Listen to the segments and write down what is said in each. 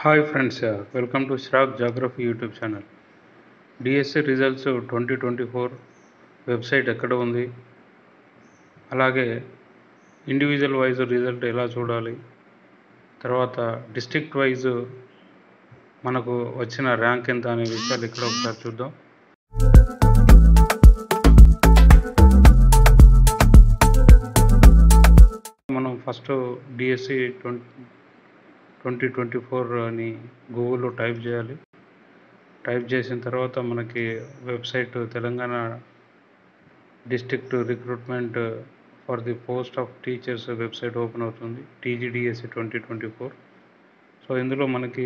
hi friends welcome to శ్రాక్ geography YouTube channel DSC results twenty twenty four website ఎక్కడ ఉంది అలాగే individual wise result ఎలా చూడాలి తర్వాత డిస్ట్రిక్ట్ వైజ్ మనకు వచ్చిన ర్యాంక్ ఎంత అనే విషయాలు ఇక్కడ ఒకసారి చూద్దాం మనం first DSC twenty twenty twenty four అని గూగుల్లో టైప్ చేయాలి టైప్ చేసిన తర్వాత మనకి website Telangana district recruitment for the post of teachers website open అవుతుంది TGDSC twenty twenty four so ఇందులో మనకి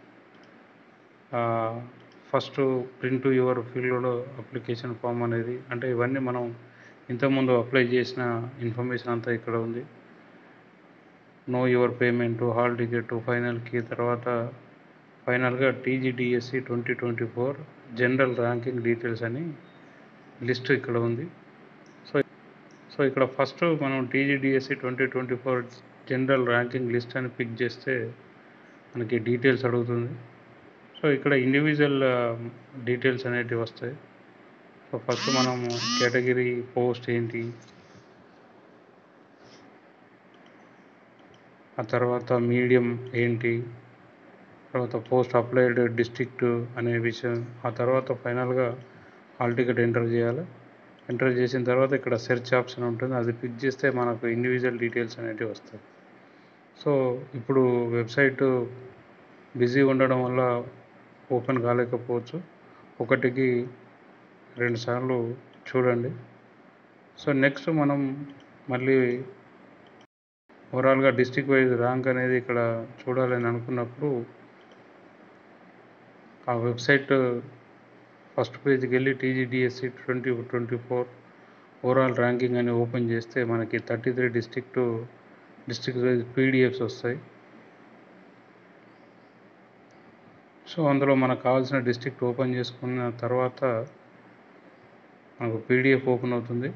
ఫస్ట్ ప్రింట్ యువర్ ఫీల్డ్లో అప్లికేషన్ ఫామ్ అనేది అంటే ఇవన్నీ మనం ఇంతకుముందు అప్లై చేసిన ఇన్ఫర్మేషన్ అంతా ఇక్కడ ఉంది know your payment hall ticket ఫైనల్కి తర్వాత ఫైనల్గా TGDSC twenty twenty four general ranking details అని లిస్ట్ ఇక్కడ ఉంది సో సో ఇక్కడ ఫస్ట్ మనం TGDSC twenty twenty four general ranking list అని పిక్ చేస్తే మనకి డీటెయిల్స్ అడుగుతుంది సో ఇక్కడ ఇండివిజువల్ డీటెయిల్స్ అనేటివి వస్తాయి సో ఫస్ట్ మనం కేటగిరీ పోస్ట్ ఏంటి ఆ తర్వాత మీడియం ఏంటి తర్వాత పోస్ట్ అప్లైడ్ డిస్ట్రిక్ట్ అనే విషయం ఆ తర్వాత ఫైనల్గా హాల్ టికెట్ ఎంటర్ చేయాలి ఎంటర్ చేసిన తర్వాత ఇక్కడ సెర్చ్ ఆప్షన్ ఉంటుంది అది పిక్ చేస్తే మనకు ఇండివిజువల్ డీటెయిల్స్ అనేటివి వస్తాయి సో ఇప్పుడు వెబ్సైట్ బిజీ ఉండడం వల్ల ఓపెన్ కాలేకపోవచ్చు ఒకటికి రెండు సార్లు చూడండి సో నెక్స్ట్ మనం మళ్ళీ ఓవరాల్గా డిస్టిక్ వైజ్ ర్యాంక్ అనేది ఇక్కడ చూడాలని అనుకున్నప్పుడు ఆ వెబ్సైట్ ఫస్ట్ పేజ్కి వెళ్ళి TGDSC twenty twenty four overall ranking అని ఓపెన్ చేస్తే మనకి thirty three district district wise PDFs వస్తాయి సో అందులో మనకు కావాల్సిన డిస్ట్రిక్ట్ ఓపెన్ చేసుకున్న తర్వాత మనకు పీడిఎఫ్ ఓపెన్ అవుతుంది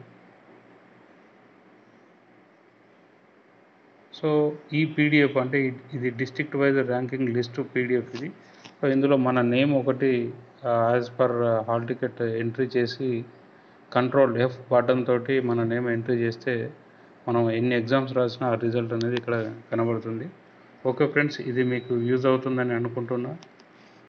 సో ఈ పీడిఎఫ్ అంటే ఇది district wise ranking list PDF ఇది సో ఇందులో మన నేమ్ ఒకటి as per hall ticket entry చేసి కంట్రోల్ ఎఫ్ బటన్ తోటి మన నేమ్ ఎంట్రీ చేస్తే మనం ఎన్ని ఎగ్జామ్స్ రాసినా ఆ రిజల్ట్ అనేది ఇక్కడ కనబడుతుంది ఓకే ఫ్రెండ్స్ ఇది మీకు యూజ్ అవుతుందని అనుకుంటున్నా